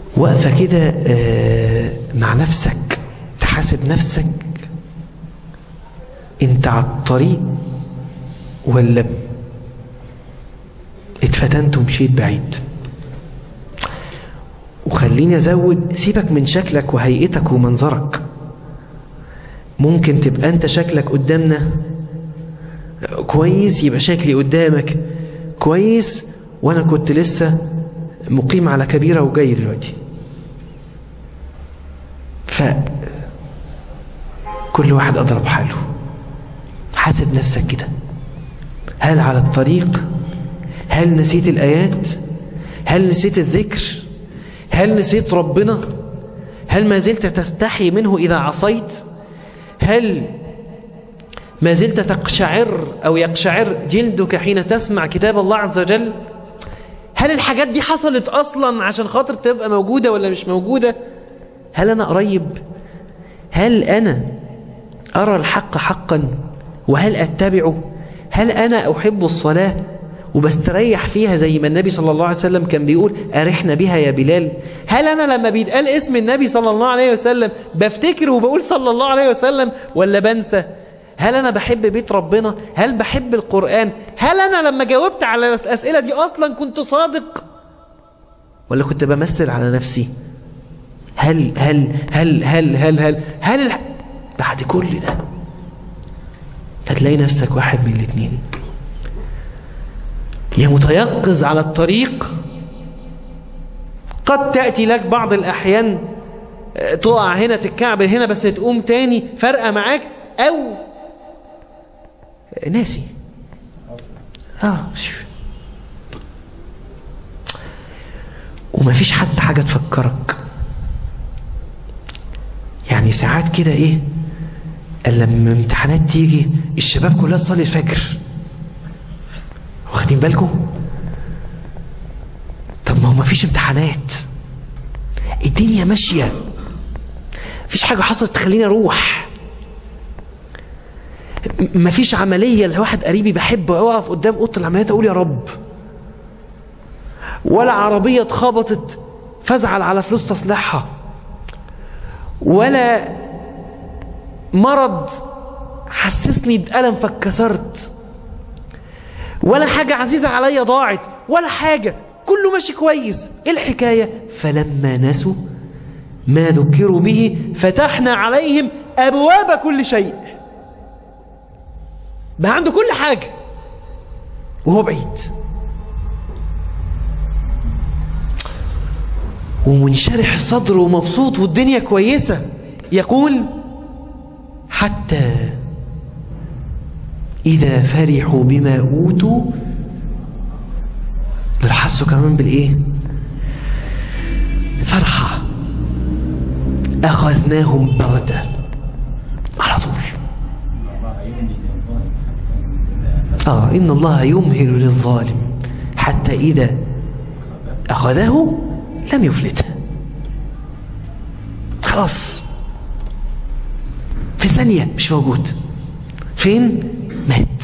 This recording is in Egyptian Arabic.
واقفة كده آه، مع نفسك تحاسب نفسك انت على الطريق ولا اتفتنت ومشيت بعيد وخليني ازود سيبك من شكلك وهيئتك ومنظرك ممكن تبقى انت شكلك قدامنا كويس يبقى شكلي قدامك كويس وانا كنت لسه مقيم على كبيرة وجاي دلوقتي ف كل واحد أضرب حاله حاسب نفسك كده هل على الطريق هل نسيت الآيات هل نسيت الذكر هل نسيت ربنا هل ما زلت تستحي منه إذا عصيت هل ما زلت تقشعر أو يقشعر جلدك حين تسمع كتاب الله عز وجل هل الحاجات دي حصلت أصلا عشان خاطر تبقى موجودة ولا مش موجودة هل أنا قريب هل أنا أرى الحق حقا وهل أتبعه هل أنا أحب الصلاة وبستريح فيها زي ما النبي صلى الله عليه وسلم كان بيقول أرحنا بها يا بلال هل أنا لما بيتقال اسم النبي صلى الله عليه وسلم بفتكر وبقول صلى الله عليه وسلم ولا بنسى هل أنا بحب بيت ربنا هل بحب القرآن هل أنا لما جاوبت على الأسئلة دي أصلا كنت صادق ولا كنت بمثل على نفسي هل هل هل هل هل هل هل الح... بعد كل ده هتلاقي نفسك واحد من الاثنين يا متيقظ على الطريق قد تأتي لك بعض الأحيان آه، تقع هنا تتكعبل هنا بس تقوم تاني فرقة معاك أو ناسي اه شوف. ومفيش حتى حاجة تفكرك يعني ساعات كده ايه لما امتحانات تيجي الشباب كلها تصلي الفجر واخدين بالكم طب ما هو مفيش امتحانات الدنيا ماشية مفيش حاجة حصلت تخليني اروح م- مفيش عملية لواحد قريبي بحبه اقف قدام اوضه العمليات اقول يا رب ولا عربية اتخبطت فازعل على فلوس تصليحها ولا مرض حسسني بألم فاتكسرت ولا حاجة عزيزة عليا ضاعت ولا حاجة كله ماشي كويس ايه الحكاية فلما نسوا ما ذكروا به فتحنا عليهم أبواب كل شيء بقى عنده كل حاجة وهو بعيد ومنشرح صدره ومبسوط والدنيا كويسة يقول حتى إذا فرحوا بما أوتوا دول حسوا كمان بالإيه فرحة أخذناهم بغتة على طول آه إن الله يمهل للظالم حتى إذا أخذه لم يفلته خلاص في ثانية مش موجود فين مات